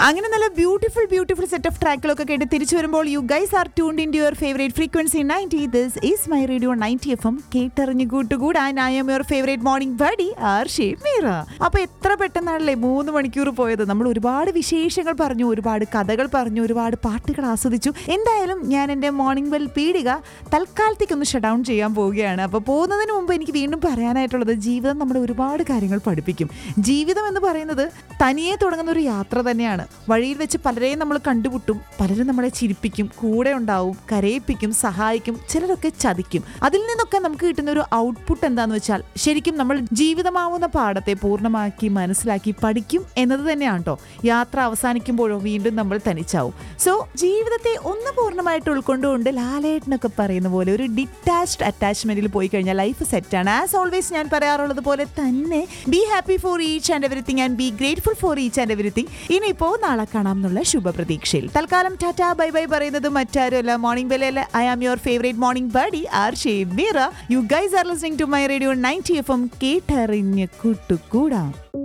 അങ്ങനെ നല്ല beautiful beautiful set of ട്രാക്കുകളൊക്കെ കേട്ട് തിരിച്ചു വരുമ്പോൾ you guys are tuned in your favourite frequency ninety this is my radio ninety F M കേട്ടറിഞ്ഞ് കൂട്ടുകൂടാൻ I'm your favourite morning buddy ആർ ഷേപ്പ് മീറ അപ്പൊ എത്ര പെട്ടെന്നാണല്ലേ മൂന്ന് മണിക്കൂർ പോയത് നമ്മൾ ഒരുപാട് വിശേഷങ്ങൾ പറഞ്ഞു ഒരുപാട് കഥകൾ പറഞ്ഞു ഒരുപാട് പാട്ടുകൾ ആസ്വദിച്ചു എന്തായാലും ഞാൻ എൻ്റെ മോർണിംഗ് വെൽ പീടിക തൽക്കാലത്തേക്കൊന്ന് ഷട്ട് ഡൗൺ ചെയ്യാൻ പോവുകയാണ് അപ്പോൾ പോകുന്നതിന് മുമ്പ് എനിക്ക് വീണ്ടും പറയാനായിട്ടുള്ളത് ജീവിതം നമ്മളെ ഒരുപാട് കാര്യങ്ങൾ പഠിപ്പിക്കും ജീവിതം എന്ന് പറയുന്നത് തനിയെ തുടങ്ങുന്ന ഒരു യാത്ര തന്നെയാണ് വഴിയിൽ വെച്ച് പലരെയും നമ്മൾ കണ്ടുമുട്ടും പലരും നമ്മളെ ചിരിപ്പിക്കും കൂടെ ഉണ്ടാവും കരയിപ്പിക്കും സഹായിക്കും ചിലരൊക്കെ ചതിക്കും അതിൽ നിന്നൊക്കെ നമുക്ക് കിട്ടുന്ന ഒരു ഔട്ട്പുട്ട് എന്താന്ന് വെച്ചാൽ ശരിക്കും നമ്മൾ ജീവിതമാവുന്ന പാഠത്തെ പൂർണ്ണമാക്കി മനസ്സിലാക്കി പഠിക്കും എന്നത് തന്നെയാണ് കേട്ടോ യാത്ര അവസാനിക്കുമ്പോഴോ വീണ്ടും നമ്മൾ തനിച്ചാവും സോ ജീവിതത്തെ ഒന്ന് പൂർണ്ണമായിട്ട് ഉൾക്കൊണ്ടുകൊണ്ട് ലാലേട്ടനൊക്കെ പറയുന്ന പോലെ ഒരു ഡിറ്റാച്ച്ഡ് അറ്റാച്ച്മെന്റിൽ പോയി കഴിഞ്ഞാൽ ലൈഫ് സെറ്റാണ് ആസ് ഓൾവേസ് ഞാൻ പറയാറുള്ളത് പോലെ തന്നെ be happy for each and everything and be grateful for each and everything ഇനിയിപ്പോ നാളെ കാണാം എന്നുള്ള ശുഭപ്രതീക്ഷയിൽ തൽക്കാലം ടാറ്റ ബൈ ബൈ പറയുന്നത് മറ്റാരുമല്ല മോർണിംഗ് ബെല്ലല്ല I am your favourite morning buddy ആർ ഷേബ് മീറ you guys are listening to my radio ninety F M കേട്ടറിഞ്ഞ് കൂട്ടുകൂടാം